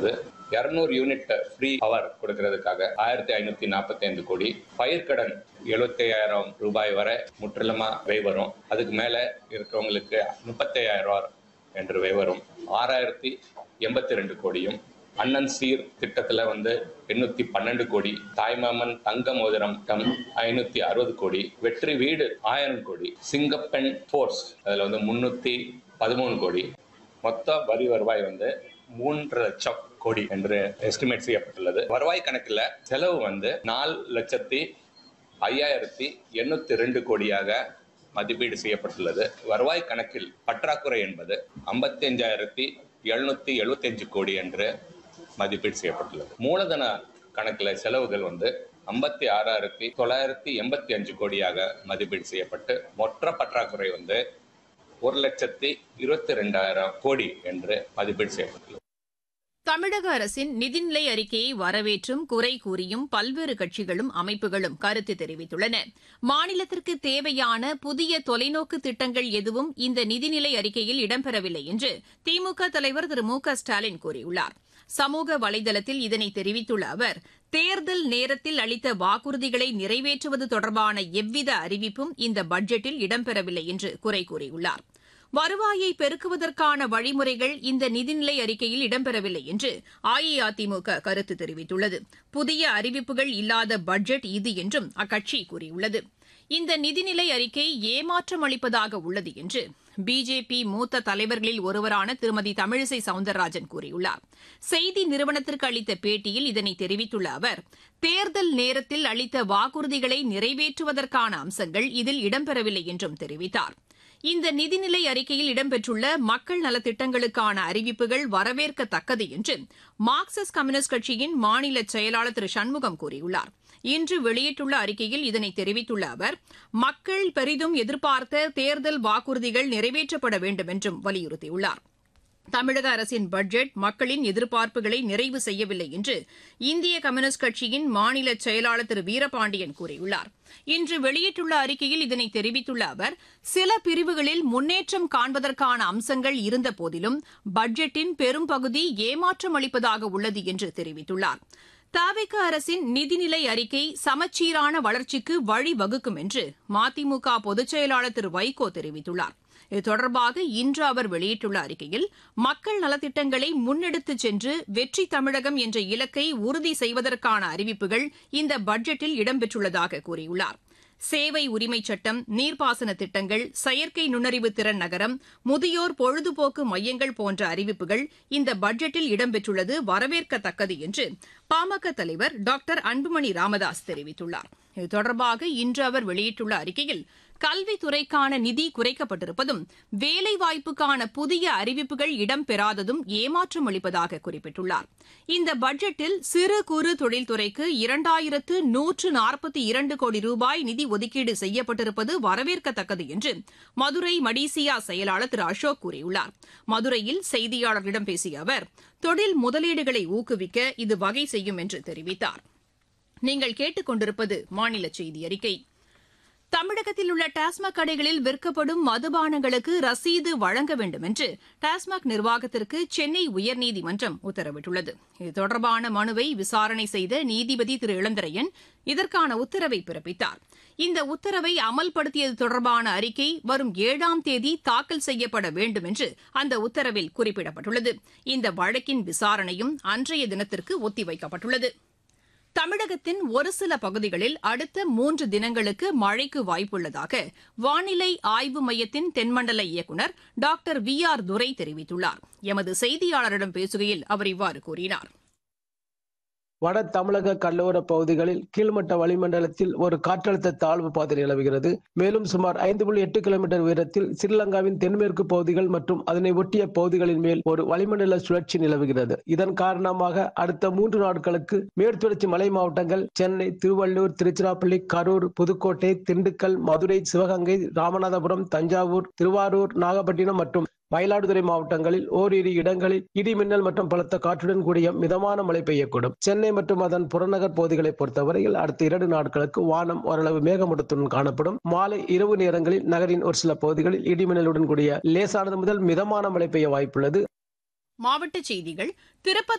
செய்யப்பட்டுள்ளது இருநூறு unit free power கொடுக்கறதுக்காக ஆயிரத்தி ஐநூத்தி நாற்பத்தி ஐந்து கோடி பயிர்க்கடன் எழுபத்தி ஐயாயிரம் ரூபாய் வரை முற்றிலுமா வை வரும் அதுக்கு மேல இருக்கிறவங்களுக்கு முப்பத்தி ஐயாயிரம் ரூபாய் என்று வை வரும் ஆறாயிரத்தி எண்பத்தி ரெண்டு கோடியும் அண்ணன் சீர் திட்டத்துல வந்து எண்ணூத்தி பன்னெண்டு கோடி தாய்மாமன் தங்க மோதிரம் கம் ஐநூத்தி அறுபது கோடி வெற்றி வீடு ஆயிரம் கோடி சிங்கப்பெண் ஃபோர்ஸ் அதுல வந்து முன்னூத்தி பதிமூணு கோடி மொத்த வரி வருவாய் வந்து மூன்று லட்சம் கோடி என்று எஸ்டிமேட் செய்யப்பட்டுள்ளது வருவாய் கணக்குல செலவு வந்து நாலு லட்சத்தி ஐயாயிரத்தி எண்ணூத்தி ரெண்டு கோடியாக மதிப்பீடு செய்யப்பட்டுள்ளது வருவாய் கணக்கில் பற்றாக்குறை என்பது ஐம்பத்தி அஞ்சாயிரத்தி எழுநூத்தி எழுபத்தி அஞ்சு கோடி என்று மதிப்பீடு செய்யப்பட்டுள்ளது மூலதன கணக்குல செலவுகள் வந்து ஐம்பத்தி ஆறாயிரத்தி தொள்ளாயிரத்தி எண்பத்தி அஞ்சு கோடியாக மதிப்பீடு செய்யப்பட்டு மொத்த பற்றாக்குறை வந்து ஒரு லட்சத்தி இருபத்தி ரெண்டாயிரம் கோடி என்று மதிப்பீடு செய்யப்பட்டுள்ளது தமிழக அரசின் நிதிநிலை அறிக்கையை வரவேற்றும் குறை கூறியும் பல்வேறு கட்சிகளும் அமைப்புகளும் கருத்து தெரிவித்துள்ளன மாநிலத்திற்கு தேவையான புதிய தொலைநோக்கு திட்டங்கள் எதுவும் இந்த நிதிநிலை அறிக்கையில் இடம்பெறவில்லை என்று திமுக தலைவர் திரு மு க ஸ்டாலின் கூறியுள்ளார் சமூக வலைதளத்தில் இதனை தெரிவித்துள்ள அவர் தேர்தல் நேரத்தில் அளித்த வாக்குறுதிகளை நிறைவேற்றுவது தொடர்பான எவ்வித அறிவிப்பும் இந்த பட்ஜெட்டில் இடம்பெறவில்லை என்று குறை கூறியுள்ளார் வருவாயை பெருக்குவதற்கான வழிமுறைகள் இந்த நிதிநிலை அறிக்கையில் இடம்பெறவில்லை என்று அஇஅதிமுக கருத்து தெரிவித்துள்ளது புதிய அறிவிப்புகள் இல்லாத பட்ஜெட் இது என்றும் அக்கட்சி கூறியுள்ளது இந்த நிதிநிலை அறிக்கை ஏமாற்றம் அளிப்பதாக உள்ளது என்று பிஜேபி மூத்த தலைவர்களில் ஒருவரான திருமதி தமிழிசை சவுந்தரராஜன் கூறியுள்ளார் செய்தி நிறுவனத்திற்கு அளித்த பேட்டியில் இதனை தெரிவித்துள்ள அவர் தேர்தல் நேரத்தில் அளித்த வாக்குறுதிகளை நிறைவேற்றுவதற்கான அம்சங்கள் இதில் இடம்பெறவில்லை என்றும் தெரிவித்தார் இந்த நிதிநிலை அறிக்கையில் இடம்பெற்றுள்ள மக்கள் நலத்திட்டங்களுக்கான அறிவிப்புகள் வரவேற்கத்தக்கது என்று மார்க்சிஸ்ட் கம்யூனிஸ்ட் கட்சியின் மாநில செயலாளர் திரு சண்முகம் கூறியுள்ளார் இன்று வெளியிட்டுள்ள அறிக்கையில் இதனை தெரிவித்துள்ள அவர் மக்கள் பெரிதும் எதிர்பார்த்த தேர்தல் வாக்குறுதிகள் நிறைவேற்றப்பட வேண்டும் என்றும் வலியுறுத்தியுள்ளார் தமிழக அரசின் பட்ஜெட் மக்களின் எதிர்பார்ப்புகளை நிறைவு செய்யவில்லை என்று இந்திய கம்யூனிஸ்ட் கட்சியின் மாநில செயலாளர் திரு வீரபாண்டியன் கூறியுள்ளார் இன்று வெளியிட்டுள்ள அறிக்கையில் இதனை தெரிவித்துள்ள அவர் சில பிரிவுகளில் முன்னேற்றம் காண்பதற்கான அம்சங்கள் இருந்த போதிலும் பட்ஜெட்டின் பெரும்பகுதி ஏமாற்றம் அளிப்பதாக உள்ளது என்று தெரிவித்துள்ளார் தாவிக அரசின் நிதிநிலை அறிக்கை சமச்சீரான வளர்ச்சிக்கு வழிவகுக்கும் என்று மதிமுக பொதுச் செயலாளர் திரு வைகோ தெரிவித்துள்ளார் இது தொடர்பாக இன்று அவர் வெளியிட்டுள்ள அறிக்கையில் மக்கள் நலத்திட்டங்களை முன்னெடுத்துச் சென்று வெற்றி தமிழகம் என்ற இலக்கை உறுதி செய்வதற்கான அறிவிப்புகள் இந்த பட்ஜெட்டில் இடம்பெற்றுள்ளதாக கூறியுள்ளார் சேவை உரிமைச் சட்டம் நீர்ப்பாசன திட்டங்கள் செயற்கை நுண்ணறிவு திறன் நகரம் முதியோர் பொழுதுபோக்கு மையங்கள் போன்ற அறிவிப்புகள் இந்த பட்ஜெட்டில் இடம்பெற்றுள்ளது வரவேற்கத்தக்கது என்று பாமக தலைவர் டாக்டர் அன்புமணி ராமதாஸ் தெரிவித்துள்ளார் இது தொடர்பாக இன்று அவர் வெளியிட்டுள்ள அறிக்கையில் கல்வித்துறைக்கான நிதி குறைக்கப்பட்டிருப்பதும் வேலைவாய்ப்புக்கான புதிய அறிவிப்புகள் இடம்பெறாததும் ஏமாற்றம் அளிப்பதாக குறிப்பிட்டுள்ளார் இந்த பட்ஜெட்டில் சிறு குறு தொழில்துறைக்கு இரண்டாயிரத்து நூற்று நாற்பத்தி இரண்டு கோடி ரூபாய் நிதி ஒதுக்கீடு செய்யப்பட்டிருப்பது வரவேற்கத்தக்கது என்று மதுரை மடிசியா செயலாளர் திரு அசோக் கூறியுள்ளார் மதுரையில் செய்தியாளர்களிடம் பேசிய அவர் தொழில் முதலீடுகளை ஊக்குவிக்க இது வகை செய்யும் என்று தெரிவித்தார் நீங்கள் கேட்டுக்கொண்டிருப்பது மாநில செய்தி அறிக்கை தமிழகத்தில் உள்ள டாஸ்மாக் கடைகளில் விற்கப்படும் மதுபானங்களுக்கு ரசீது வழங்க வேண்டும் என்று டாஸ்மாக் நிர்வாகத்திற்கு சென்னை உயர்நீதிமன்றம் உத்தரவிட்டுள்ளது இது தொடர்பான மனுவை விசாரணை செய்த நீதிபதி திரு இளந்திரையன் இதற்கான உத்தரவை பிறப்பித்தார் இந்த உத்தரவை அமல்படுத்தியது தொடர்பான அறிக்கை வரும் ஏழாம் தேதி தாக்கல் செய்யப்பட வேண்டும் என்று அந்த உத்தரவில் குறிப்பிடப்பட்டுள்ளது இந்த வழக்கின் விசாரணையும் அன்றைய தினத்திற்கு ஒத்திவைக்கப்பட்டுள்ளது தமிழகத்தின் ஒரு சில பகுதிகளில் அடுத்த மூன்று தினங்களுக்கு மழைக்கு வாய்ப்புள்ளதாக வானிலை ஆய்வு மையத்தின் தென்மண்டல இயக்குநர் டாக்டர் வி ஆர் துரை தெரிவித்துள்ளார் எமது செய்தியாளரிடம் பேசுகையில் அவர் இவ்வாறு கூறினார் வட தமிழக கடலோர பகுதிகளில் கீழ்மட்ட வளிமண்டலத்தில் ஒரு காற்றழுத்த தாழ்வு பாதை நிலவுகிறது மேலும் சுமார் ஐந்து புள்ளி எட்டு கிலோமீட்டர் உயரத்தில் ஸ்ரீலங்காவின் தென்மேற்கு பகுதிகள் மற்றும் அதனை ஒட்டிய பகுதிகளின் மேல் ஒரு வளிமண்டல சுழற்சி நிலவுகிறது இதன் காரணமாக அடுத்த மூன்று நாட்களுக்கு மேற்குத்தொடர்ச்சி மலை மாவட்டங்கள் சென்னை திருவள்ளூர் திருச்சிராப்பள்ளி கரூர் புதுக்கோட்டை திண்டுக்கல் மதுரை சிவகங்கை ராமநாதபுரம் தஞ்சாவூர் திருவாரூர் நாகப்பட்டினம் மற்றும் மயிலாடுதுறை மாவட்டங்களில் ஓரிரு இடங்களில் இடி மின்னல் மற்றும் பலத்த காற்றுடன் கூடிய மிதமான மழை பெய்யக்கூடும் சென்னை மற்றும் அதன் புறநகர் பகுதிகளை பொறுத்தவரையில் அடுத்த இரண்டு நாட்களுக்கு வானம் ஓரளவு மேகமூட்டத்துடன் காணப்படும் மாலை இரவு நேரங்களில் நகரின் ஒரு சில பகுதிகளில் இடி மின்னலுடன் கூடிய லேசானது முதல் மிதமான மழை பெய்ய வாய்ப்புள்ளது மாவட்டச் செய்திகள் திருப்பத்தூர்